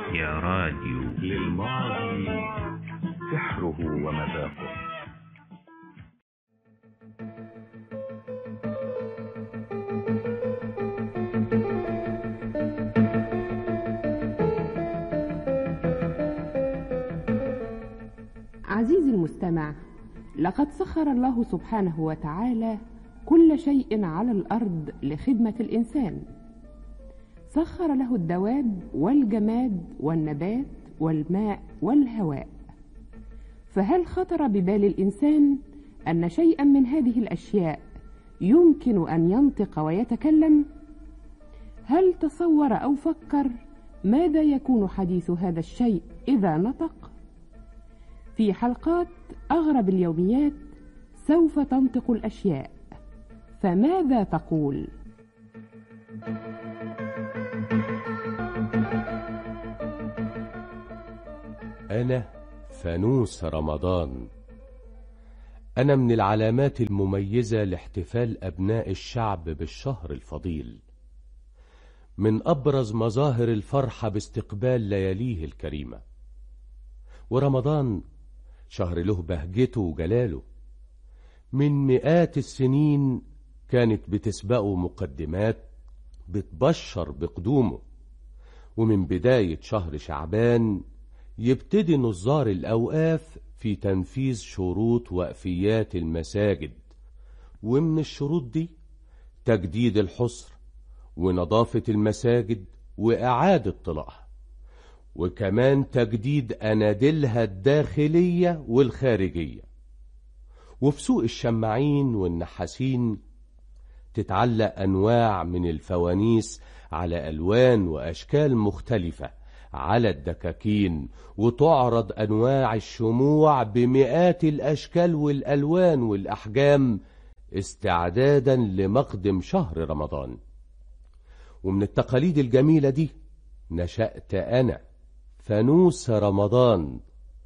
يا راديو للماضي سحره ومذاقه عزيزي المستمع لقد سخر الله سبحانه وتعالى كل شيء على الارض لخدمه الانسان سخر له الدواب والجماد والنبات والماء والهواء فهل خطر ببال الانسان ان شيئا من هذه الاشياء يمكن ان ينطق ويتكلم هل تصور او فكر ماذا يكون حديث هذا الشيء اذا نطق في حلقات اغرب اليوميات سوف تنطق الاشياء فماذا تقول أنا فانوس رمضان أنا من العلامات المميزة لاحتفال أبناء الشعب بالشهر الفضيل من أبرز مظاهر الفرحة باستقبال لياليه الكريمة ورمضان شهر له بهجته وجلاله من مئات السنين كانت بتسبقه مقدمات بتبشر بقدومه ومن بداية شهر شعبان يبتدي نظار الأوقاف في تنفيذ شروط وقفيات المساجد ومن الشروط دي تجديد الحصر ونظافة المساجد وإعادة طلاقها وكمان تجديد أناديلها الداخلية والخارجية وفي سوق الشماعين والنحاسين تتعلق أنواع من الفوانيس على ألوان وأشكال مختلفة على الدكاكين وتعرض أنواع الشموع بمئات الأشكال والألوان والأحجام استعدادا لمقدم شهر رمضان ومن التقاليد الجميلة دي نشأت أنا فانوس رمضان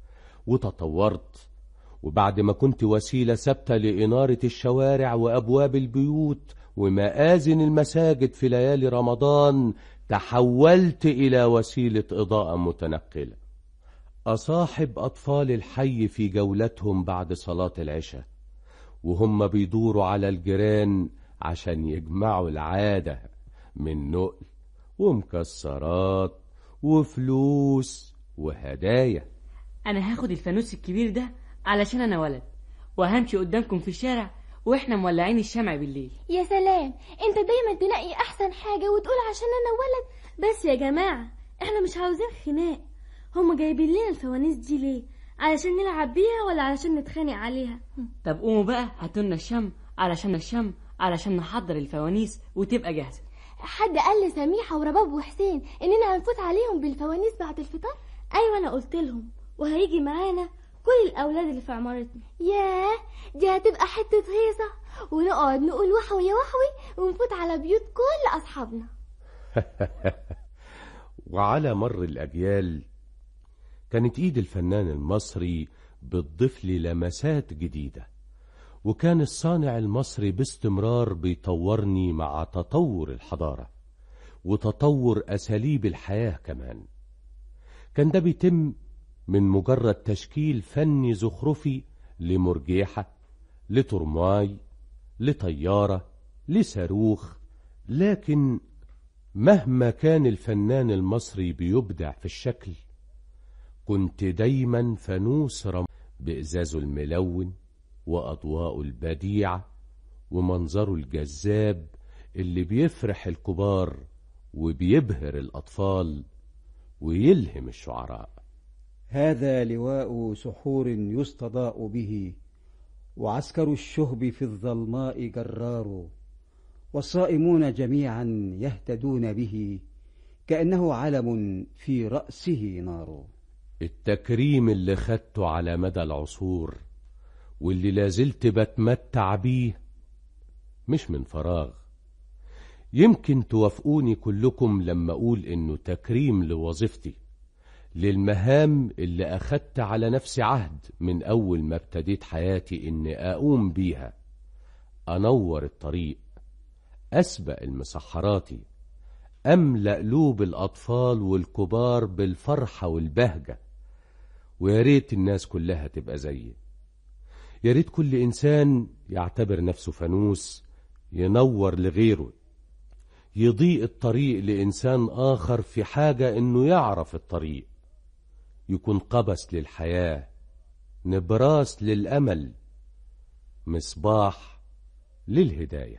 وتطورت وبعد ما كنت وسيلة ثابتة لإنارة الشوارع وأبواب البيوت ومآذن المساجد في ليالي رمضان تحولت إلى وسيلة إضاءة متنقلة أصاحب أطفال الحي في جولتهم بعد صلاة العشاء وهم بيدوروا على الجيران عشان يجمعوا العادة من نقل ومكسرات وفلوس وهدايا انا هاخد الفانوس الكبير ده علشان انا ولد وهمشي قدامكم في الشارع واحنا مولعين الشمع بالليل يا سلام انت دايما تنقي احسن حاجة وتقول عشان انا ولد بس يا جماعة احنا مش عاوزين خناق هما جايبين لنا الفوانيس دي ليه علشان نلعب بيها ولا علشان نتخانق عليها طب قوموا بقى هاتولنا الشم علشان الشم علشان نحضر الفوانيس وتبقى جاهزة حد قال لسميحة ورباب وحسين اننا هنفوت عليهم بالفوانيس بعد الفطار ايوه انا قلت لهم وهيجي معانا كل الاولاد اللي في عمارتنا ياه دي هتبقى حتة هيصة ونقعد نقول وحوي يا وحوي ونفوت على بيوت كل اصحابنا وعلى مر الأجيال كانت إيد الفنان المصري بتضيف لي لمسات جديدة وكان الصانع المصري باستمرار بيطورني مع تطور الحضارة وتطور أساليب الحياة كمان كان ده بيتم من مجرد تشكيل فني زخرفي لمرجيحة لترماي لطيارة لصاروخ لكن مهما كان الفنان المصري بيبدع في الشكل كنت دايما فانوس رم بإزازه الملون وأضواءه البديعة ومنظره الجذاب اللي بيفرح الكبار وبيبهر الأطفال ويلهم الشعراء هذا لواء سحور يستضاء به وعسكر الشهب في الظلماء جرار والصائمون جميعا يهتدون به كأنه علم في رأسه نار التكريم اللي خدته على مدى العصور واللي لازلت بتمتع بيه مش من فراغ يمكن توافقوني كلكم لما أقول إنه تكريم لوظيفتي للمهام اللي أخدت على نفسي عهد من أول ما ابتديت حياتي إني أقوم بيها أنور الطريق أسبق المسحراتي أملأ قلوب الأطفال والكبار بالفرحة والبهجة ويا ريت الناس كلها تبقى زيي يا ريت كل إنسان يعتبر نفسه فانوس ينور لغيره يضيء الطريق لإنسان آخر في حاجة إنه يعرف الطريق يكون قبس للحياة نبراس للأمل مصباح للهداية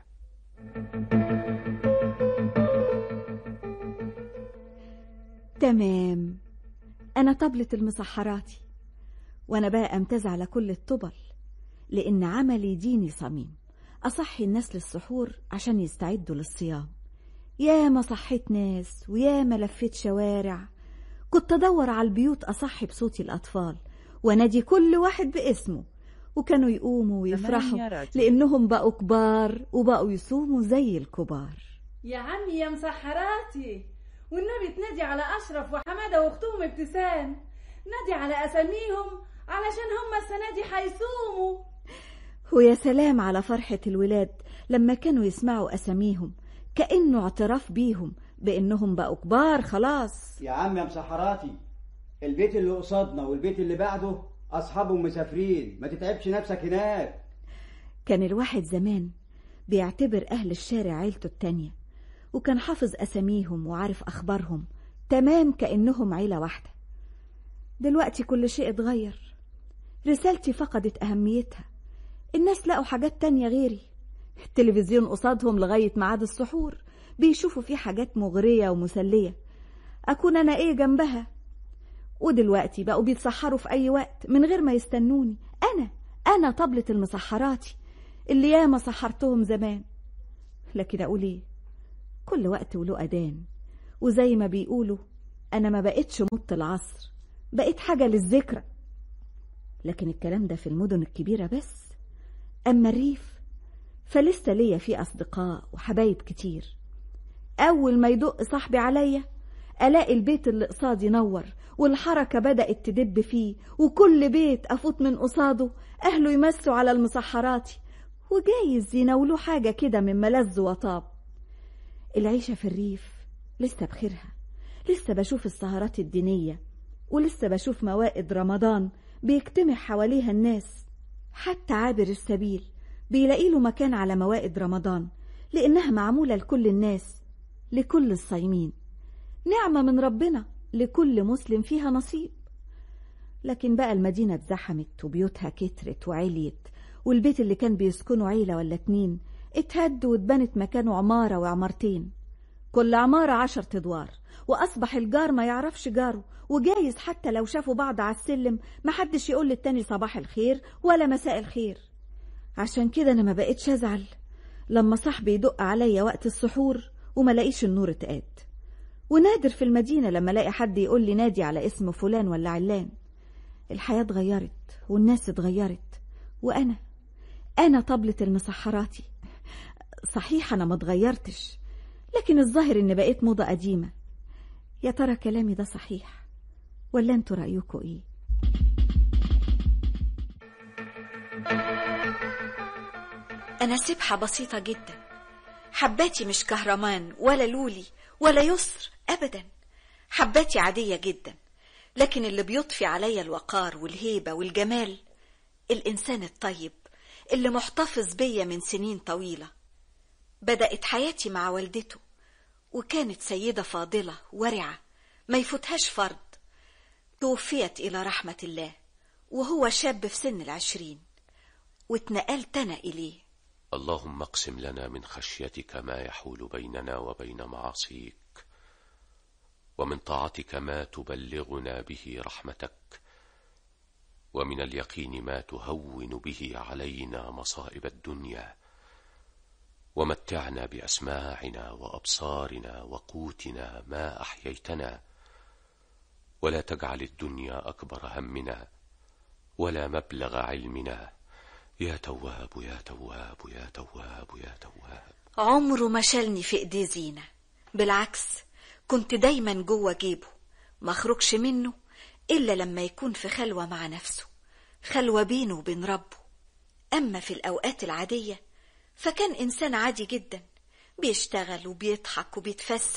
تمام أنا طبلة المسحراتي وأنا بقى أمتاز على كل الطبل لأن عملي ديني صميم أصحي الناس للسحور عشان يستعدوا للصيام يا ما صحيت ناس ويا ما لفيت شوارع كنت أدور على البيوت أصحي بصوتي الأطفال وأنادي كل واحد باسمه وكانوا يقوموا ويفرحوا لأنهم بقوا كبار وبقوا يصوموا زي الكبار يا عمي يا مسحراتي والنبي تنادي على أشرف وحمادة وأختهم ابتسام نادي على أساميهم علشان هم السنة دي هيصوموا ويا سلام على فرحة الولاد لما كانوا يسمعوا أساميهم كأنه اعتراف بيهم بأنهم بقوا كبار خلاص يا عم يا مسحراتي البيت اللي قصادنا والبيت اللي بعده أصحابهم مسافرين ما تتعبش نفسك هناك كان الواحد زمان بيعتبر أهل الشارع عيلته التانية وكان حافظ أساميهم وعارف أخبارهم تمام كأنهم عيلة واحدة دلوقتي كل شيء اتغير رسالتي فقدت أهميتها الناس لقوا حاجات تانية غيري التلفزيون قصادهم لغاية ميعاد السحور بيشوفوا فيه حاجات مغرية ومسلية أكون أنا إيه جنبها ودلوقتي بقوا بيتسحروا في أي وقت من غير ما يستنوني أنا أنا طبلة المسحراتي اللي ياما سحرتهم زمان لكن أقول إيه كل وقت وله أذان وزي ما بيقولوا أنا ما بقتش مط العصر بقيت حاجة للذكرى لكن الكلام ده في المدن الكبيرة بس أما الريف فلسه ليا فيه أصدقاء وحبايب كتير أول ما يدق صاحبي عليا ألاقي البيت اللي قصادي نور والحركة بدأت تدب فيه وكل بيت أفوت من قصاده أهله يمسوا على المسحراتي وجايز يناولوا حاجة كده من ملذ وطاب العيشة في الريف لسه بخيرها لسه بشوف السهرات الدينية ولسه بشوف موائد رمضان بيجتمع حواليها الناس حتى عابر السبيل بيلاقي له مكان على موائد رمضان لأنها معمولة لكل الناس لكل الصايمين نعمة من ربنا لكل مسلم فيها نصيب لكن بقى المدينة اتزحمت وبيوتها كترت وعليت والبيت اللي كان بيسكنوا عيلة ولا اتنين اتهد واتبنت مكانه عمارة وعمارتين كل عمارة عشر أدوار وأصبح الجار ما يعرفش جاره وجايز حتى لو شافوا بعض على السلم محدش يقول للتاني صباح الخير ولا مساء الخير عشان كده أنا ما بقتش أزعل لما صاحبي يدق عليا وقت السحور وما لاقيش النور اتقاد ونادر في المدينة لما الاقي حد يقول لي نادي على اسم فلان ولا علان الحياة اتغيرت والناس اتغيرت وأنا أنا طبلة المسحراتي صحيح أنا ما اتغيرتش لكن الظاهر إن بقيت موضة قديمة يا ترى كلامي ده صحيح ولا انتوا رأيكم إيه أنا سبحة بسيطة جدا حباتي مش كهرمان ولا لولي ولا يسر أبدا حباتي عادية جدا لكن اللي بيضفي عليا الوقار والهيبة والجمال الإنسان الطيب اللي محتفظ بيا من سنين طويلة بدأت حياتي مع والدته وكانت سيدة فاضلة ورعة ما يفوتهاش فرض توفيت إلى رحمة الله وهو شاب في سن العشرين واتنقلت أنا إليه اللهم اقسم لنا من خشيتك ما يحول بيننا وبين معاصيك ومن طاعتك ما تبلغنا به رحمتك ومن اليقين ما تهون به علينا مصائب الدنيا ومتعنا بأسماعنا وأبصارنا وقوتنا ما أحييتنا ولا تجعل الدنيا أكبر همنا ولا مبلغ علمنا يا تواب يا تواب يا تواب يا تواب عمره ما شالني في ايديه زينة بالعكس كنت دايما جوه جيبه ما اخرجش منه إلا لما يكون في خلوة مع نفسه خلوة بينه وبين ربه أما في الأوقات العادية فكان إنسان عادي جدا بيشتغل وبيضحك وبيتفسح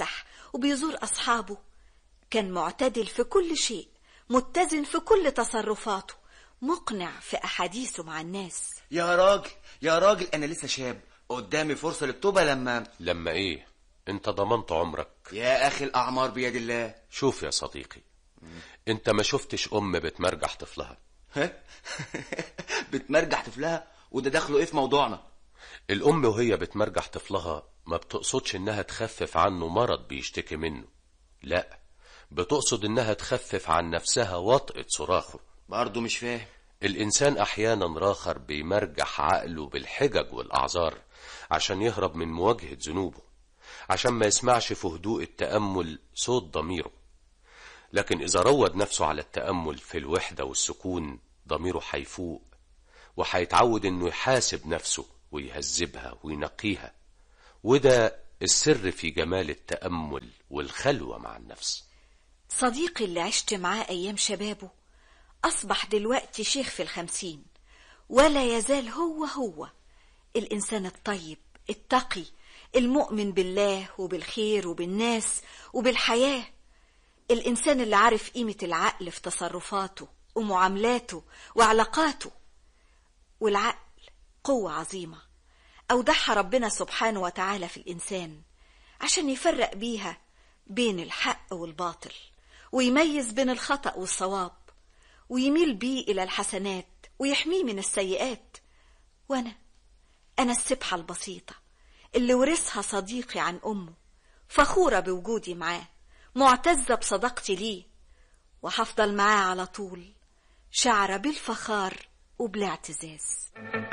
وبيزور أصحابه كان معتدل في كل شيء متزن في كل تصرفاته مقنع في أحاديثه مع الناس يا راجل يا راجل انا لسه شاب قدامي فرصه للتوبه لما لما ايه انت ضمنت عمرك يا اخي الاعمار بيد الله شوف يا صديقي انت ما شفتش ام بتمرجح طفلها ها بتمرجح طفلها وده دخله ايه في موضوعنا الام وهي بتمرجح طفلها ما بتقصدش انها تخفف عنه مرض بيشتكي منه لا بتقصد انها تخفف عن نفسها وطأة صراخه برضه مش فاهم الإنسان أحيانا راخر بيمرجح عقله بالحجج والأعذار عشان يهرب من مواجهة ذنوبه عشان ما يسمعش في هدوء التأمل صوت ضميره لكن إذا روض نفسه على التأمل في الوحدة والسكون ضميره هيفوق وهيتعود إنه يحاسب نفسه ويهذبها وينقيها وده السر في جمال التأمل والخلوة مع النفس صديقي اللي عشت معاه أيام شبابه أصبح دلوقتي شيخ في الخمسين ولا يزال هو هو الإنسان الطيب التقي المؤمن بالله وبالخير وبالناس وبالحياة الإنسان اللي عارف قيمة العقل في تصرفاته ومعاملاته وعلاقاته والعقل قوة عظيمة أودعها ربنا سبحانه وتعالى في الإنسان عشان يفرق بيها بين الحق والباطل ويميز بين الخطأ والصواب ويميل بيه إلى الحسنات ويحميه من السيئات وأنا أنا السبحة البسيطة اللي ورثها صديقي عن أمه فخورة بوجودي معاه معتزة بصداقتي ليه وهفضل معاه على طول شعرة بالفخار وبالاعتزاز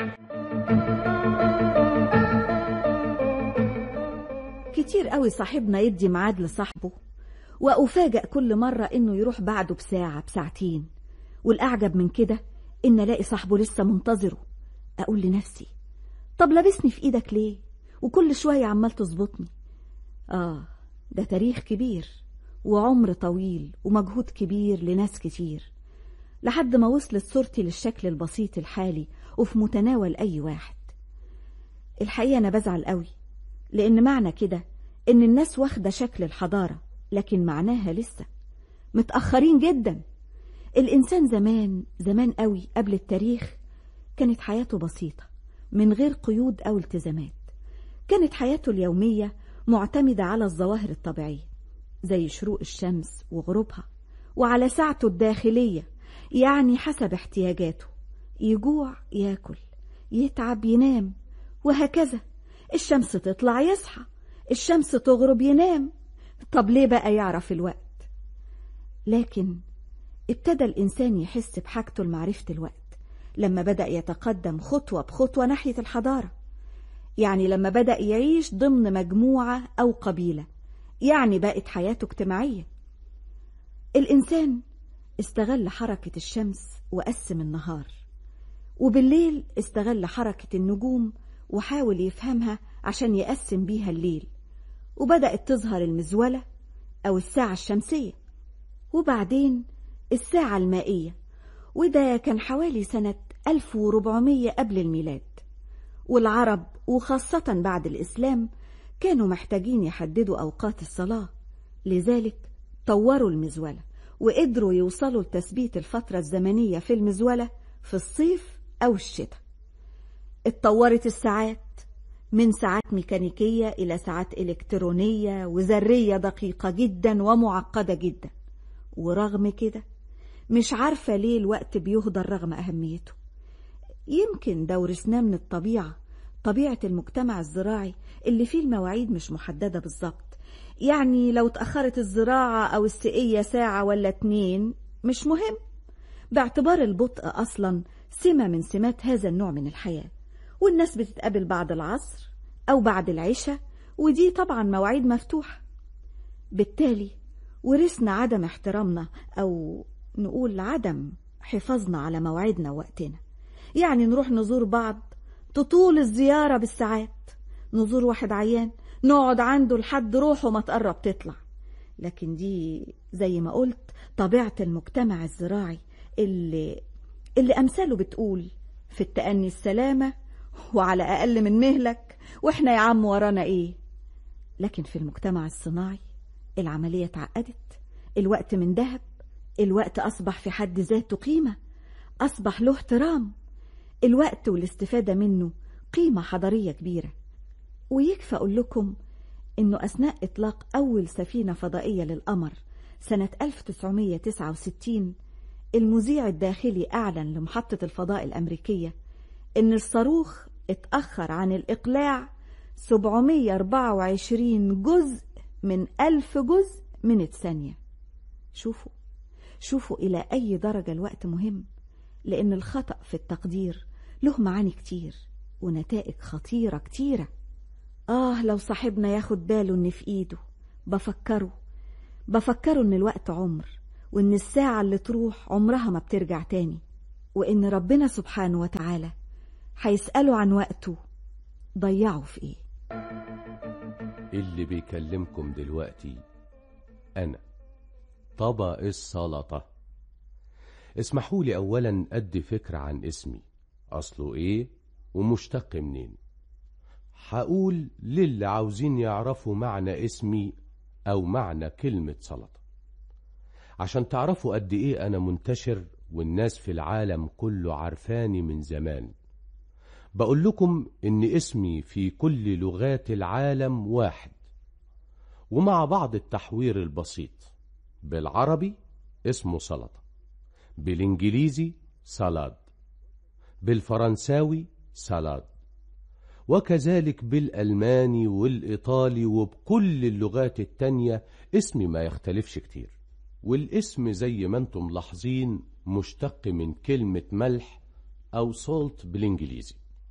كتير قوي صاحبنا يدي ميعاد لصاحبه وأفاجأ كل مرة إنه يروح بعده بساعة بساعتين والأعجب من كده إن ألاقي صاحبه لسه منتظره أقول لنفسي طب لابسني في إيدك ليه وكل شوية عمال تظبطني آه ده تاريخ كبير وعمر طويل ومجهود كبير لناس كتير لحد ما وصلت صورتي للشكل البسيط الحالي وفي متناول أي واحد الحقيقة أنا بزعل قوي لأن معنى كده إن الناس واخدة شكل الحضارة لكن معناها لسه متأخرين جدا الإنسان زمان زمان قوي قبل التاريخ كانت حياته بسيطة من غير قيود أو التزامات كانت حياته اليومية معتمدة على الظواهر الطبيعية زي شروق الشمس وغروبها وعلى ساعته الداخلية يعني حسب احتياجاته يجوع ياكل يتعب ينام وهكذا الشمس تطلع يصحى الشمس تغرب ينام طب ليه بقى يعرف الوقت لكن ابتدى الإنسان يحس بحاجته لمعرفة الوقت لما بدأ يتقدم خطوة بخطوة ناحية الحضارة يعني لما بدأ يعيش ضمن مجموعة أو قبيلة يعني بقت حياته اجتماعية الإنسان استغل حركة الشمس وقسم النهار وبالليل استغل حركة النجوم وحاول يفهمها عشان يقسم بيها الليل وبدأت تظهر المزولة أو الساعة الشمسية وبعدين الساعة المائية وده كان حوالي سنة 1400 قبل الميلاد والعرب وخاصة بعد الإسلام كانوا محتاجين يحددوا أوقات الصلاة لذلك طوروا المزولة وقدروا يوصلوا لتثبيت الفترة الزمنية في المزولة في الصيف أو الشتاء اتطورت الساعات من ساعات ميكانيكية إلى ساعات إلكترونية وذرية دقيقة جدا ومعقدة جدا ورغم كده مش عارفة ليه الوقت بيهدر رغم أهميته يمكن ده ورثناه من الطبيعة طبيعة المجتمع الزراعي اللي فيه المواعيد مش محددة بالظبط يعني لو اتأخرت الزراعة أو السقية ساعة ولا اتنين مش مهم باعتبار البطء أصلا سمة من سمات هذا النوع من الحياة والناس بتتقابل بعد العصر أو بعد العشاء ودي طبعا مواعيد مفتوحة بالتالي ورثنا عدم احترامنا أو نقول عدم حفاظنا على موعدنا ووقتنا يعني نروح نزور بعض تطول الزيارة بالساعات نزور واحد عيان نقعد عنده لحد روحه ما تقرب تطلع لكن دي زي ما قلت طبيعة المجتمع الزراعي اللي اللي أمثاله بتقول في التأني السلامة وعلى أقل من مهلك وإحنا يا عم ورانا إيه لكن في المجتمع الصناعي العملية اتعقدت الوقت من ذهب الوقت أصبح في حد ذاته قيمة أصبح له احترام الوقت والاستفادة منه قيمة حضارية كبيرة ويكفى أقول لكم إنه أثناء إطلاق أول سفينة فضائية للقمر سنة 1969 المذيع الداخلي أعلن لمحطة الفضاء الأمريكية إن الصاروخ اتأخر عن الإقلاع 724 جزء من ألف جزء من الثانية شوفوا شوفوا إلى أي درجة الوقت مهم لأن الخطأ في التقدير له معاني كتير ونتائج خطيرة كتيرة آه لو صاحبنا ياخد باله إن في إيده بفكره بفكره إن الوقت عمر وإن الساعة اللي تروح عمرها ما بترجع تاني وإن ربنا سبحانه وتعالى هيسأله عن وقته ضيعه في إيه اللي بيكلمكم دلوقتي أنا طبق السلطة اسمحوا لي أولا أدي فكرة عن اسمي أصله إيه ومشتق منين هقول للي عاوزين يعرفوا معنى اسمي أو معنى كلمة سلطة عشان تعرفوا قد إيه أنا منتشر والناس في العالم كله عارفاني من زمان بقول لكم إن اسمي في كل لغات العالم واحد ومع بعض التحوير البسيط بالعربي اسمه سلطة بالإنجليزي سلاد بالفرنساوي سلاد وكذلك بالألماني والإيطالي وبكل اللغات التانية اسمي ما يختلفش كتير والاسم زي ما انتم ملاحظين مشتق من كلمة ملح أو سولت بالإنجليزي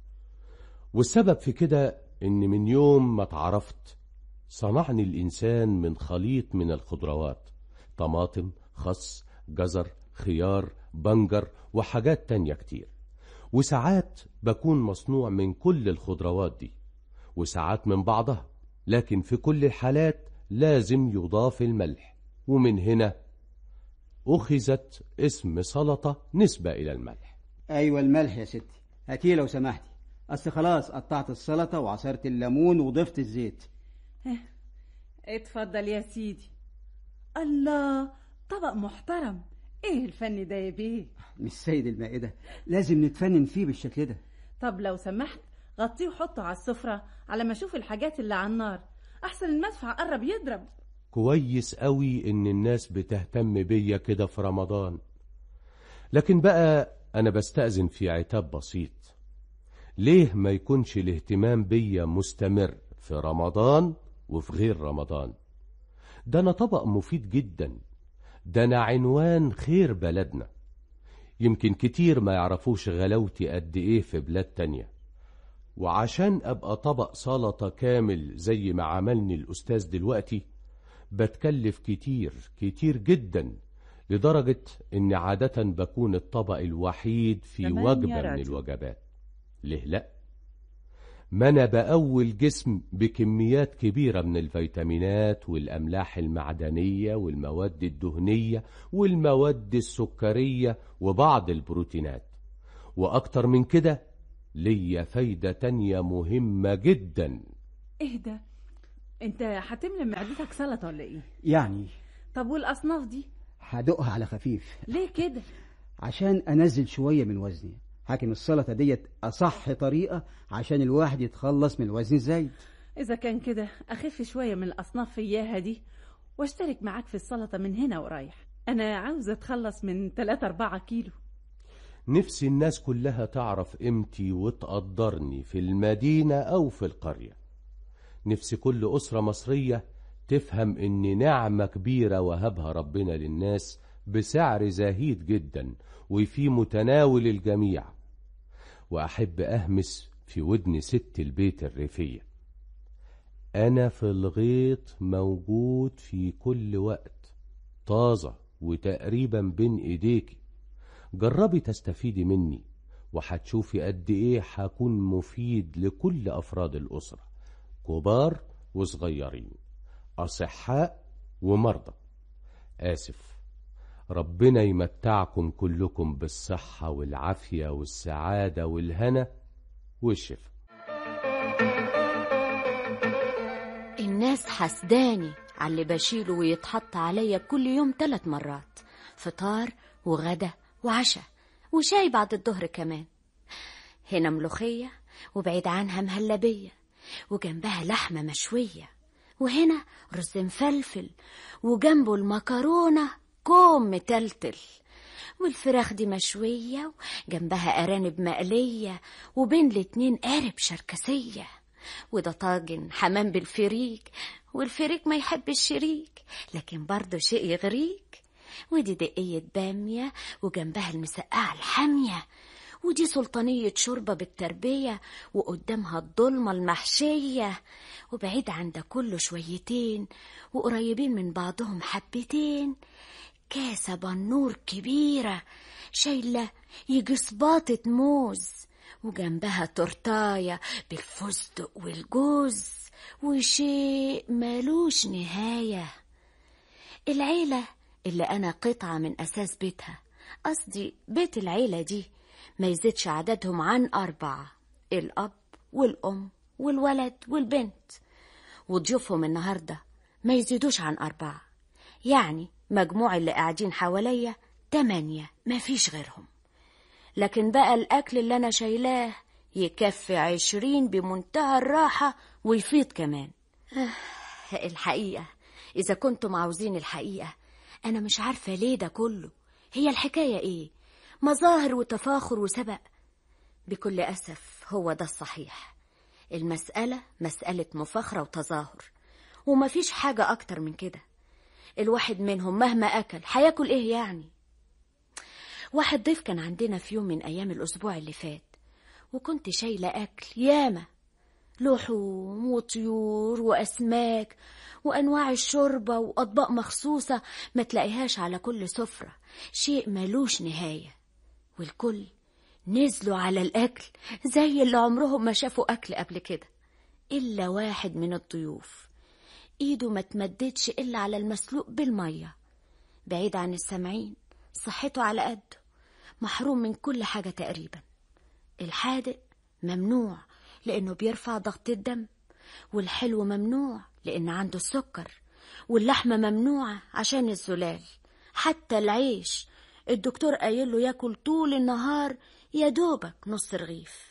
والسبب في كده إن من يوم ما اتعرفت صنعني الإنسان من خليط من الخضروات طماطم خس جزر خيار بنجر وحاجات تانية كتير وساعات بكون مصنوع من كل الخضروات دي وساعات من بعضها لكن في كل الحالات لازم يضاف الملح ومن هنا أخذت اسم سلطة نسبة إلى الملح ايوه الملح يا ستي هاتيه لو سمحتي اصل خلاص قطعت السلطه وعصرت الليمون وضفت الزيت اتفضل يا سيدي الله طبق محترم ايه الفن ده يا بيه مش سيد المائده لازم نتفنن فيه بالشكل ده طب لو سمحت غطيه وحطه على السفرة على ما اشوف الحاجات اللي على النار احسن المدفع قرب يضرب كويس قوي إن الناس بتهتم بيا كده في رمضان لكن بقى أنا بستأذن في عتاب بسيط ليه ما يكونش الاهتمام بيا مستمر في رمضان وفي غير رمضان ده أنا طبق مفيد جدا ده أنا عنوان خير بلدنا يمكن كتير ما يعرفوش غلاوتي قد إيه في بلاد تانية وعشان أبقى طبق سلطة كامل زي ما عملني الأستاذ دلوقتي بتكلف كتير كتير جدا لدرجة إن عادة بكون الطبق الوحيد في كمان وجبة يا من راجل. الوجبات ليه لأ ما أنا بقوي الجسم بكميات كبيرة من الفيتامينات والأملاح المعدنية والمواد الدهنية والمواد السكرية وبعض البروتينات وأكتر من كده ليا فايدة تانية مهمة جدا ايه ده انت هتملى معدتك سلطة ولا ايه يعني طب والاصناف دي هدوقها على خفيف ليه كده عشان انزل شويه من وزني حاكم السلطه ديت اصح طريقه عشان الواحد يتخلص من الوزن الزايد اذا كان كده اخف شوية من الاصناف اياها دي واشترك معاك في السلطة من هنا ورايح انا عاوزة اتخلص من 3 4 كيلو نفسي الناس كلها تعرف قيمتي وتقدرني في المدينة أو في القرية نفسي كل أسرة مصرية تفهم إن نعمة كبيرة وهبها ربنا للناس بسعر زهيد جدا وفي متناول الجميع وأحب أهمس في ودن ست البيت الريفية أنا في الغيط موجود في كل وقت طازة وتقريبا بين إيديكي جربي تستفيدي مني وهتشوفي قد ايه هكون مفيد لكل افراد الاسره كبار وصغيرين اصحاء ومرضى اسف ربنا يمتعكم كلكم بالصحه والعافيه والسعاده والهنا والشفاء الناس حسداني على اللي بشيله ويتحط عليا كل يوم ثلاث مرات فطار وغدا وعشاء وشاي بعد الظهر كمان هنا ملوخية وبعيد عنها مهلبية وجنبها لحمة مشوية وهنا رز مفلفل وجنبه المكرونة كوم متلتل والفراخ دي مشوية وجنبها أرانب مقلية وبين الاتنين قارب شركسية وده طاجن حمام بالفريك والفريك ما يحب الشريك لكن برضه شيء يغريك ودي دقية بامية وجنبها المسقعة الحامية ودي سلطانية شوربة بالتربية وقدامها الضلمة المحشية وبعيد عن ده كله شويتين وقريبين من بعضهم حبتين كاسة بنور كبيرة شايلة يجي صباطة موز وجنبها تورتاية بالفستق والجوز وشيء مالوش نهاية العيلة اللي أنا قطعة من أساس بيتها قصدي بيت العيلة دي ما يزيدش عددهم عن أربعة الأب والأم والولد والبنت وضيوفهم النهاردة ما يزيدوش عن أربعة يعني مجموع اللي قاعدين حواليا تمانية ما فيش غيرهم لكن بقى الأكل اللي أنا شايلاه يكفي عشرين بمنتهى الراحة ويفيض كمان آه الحقيقة إذا كنتم عاوزين الحقيقة أنا مش عارفة ليه ده كله هي الحكاية إيه مظاهر وتفاخر وسبق بكل أسف هو ده الصحيح المسألة مسألة مفاخرة وتظاهر ومفيش حاجة أكتر من كده الواحد منهم مهما أكل هياكل إيه يعني واحد ضيف كان عندنا في يوم من أيام الأسبوع اللي فات وكنت شايلة أكل ياما لحوم وطيور وأسماك وأنواع الشوربة وأطباق مخصوصة ما تلاقيهاش على كل سفرة شيء ملوش نهاية والكل نزلوا على الأكل زي اللي عمرهم ما شافوا أكل قبل كده إلا واحد من الضيوف إيده ما تمددش إلا على المسلوق بالمية بعيد عن السامعين صحته على قده محروم من كل حاجة تقريبا الحادق ممنوع لأنه بيرفع ضغط الدم والحلو ممنوع لأن عنده السكر واللحمة ممنوعة عشان الزلال حتى العيش الدكتور قايل له ياكل طول النهار يا دوبك نص رغيف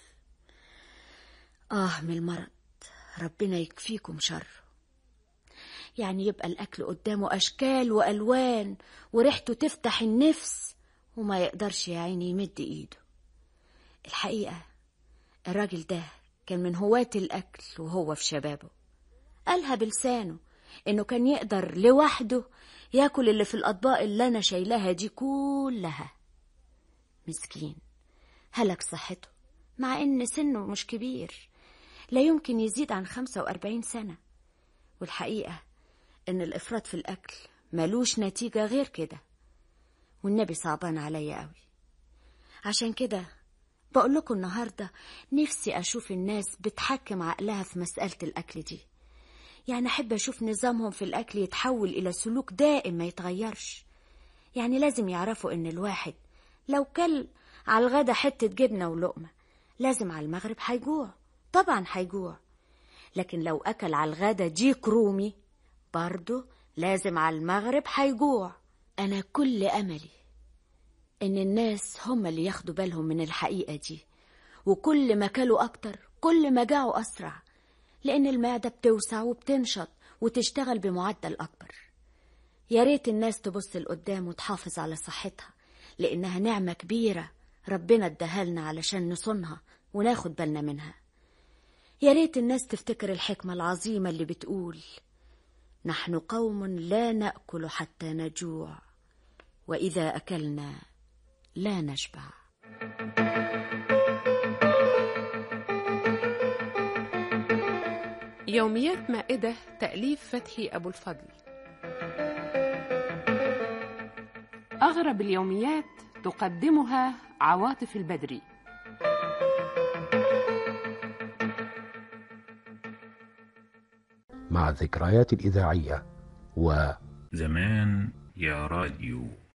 آه من المرض ربنا يكفيكم شره يعني يبقى الأكل قدامه أشكال وألوان وريحته تفتح النفس وما يقدرش يا عيني يمد إيده الحقيقة الراجل ده كان من هواة الأكل وهو في شبابه قالها بلسانه إنه كان يقدر لوحده ياكل اللي في الأطباق اللي أنا شايلاها دي كلها مسكين هلك صحته مع إن سنه مش كبير لا يمكن يزيد عن خمسة وأربعين سنة والحقيقة إن الإفراط في الأكل ملوش نتيجة غير كده والنبي صعبان عليا قوي عشان كده بقول لكم النهاردة نفسي أشوف الناس بتحكم عقلها في مسألة الأكل دي يعني أحب أشوف نظامهم في الأكل يتحول إلى سلوك دائم ما يتغيرش يعني لازم يعرفوا إن الواحد لو كل على الغدا حتة جبنة ولقمة لازم على المغرب هيجوع طبعا هيجوع لكن لو أكل على الغدا ديك رومي برضه لازم على المغرب هيجوع أنا كل أملي إن الناس هم اللي ياخدوا بالهم من الحقيقة دي وكل ما كلوا أكتر كل ما جاعوا أسرع لأن المعدة بتوسع وبتنشط وتشتغل بمعدل أكبر يا ريت الناس تبص لقدام وتحافظ على صحتها لأنها نعمة كبيرة ربنا اداها علشان نصونها وناخد بالنا منها يا ريت الناس تفتكر الحكمة العظيمة اللي بتقول نحن قوم لا نأكل حتى نجوع وإذا أكلنا لا نشبع يوميات مائدة تأليف فتحي أبو الفضل أغرب اليوميات تقدمها عواطف البدري مع الذكريات الإذاعية و زمان يا راديو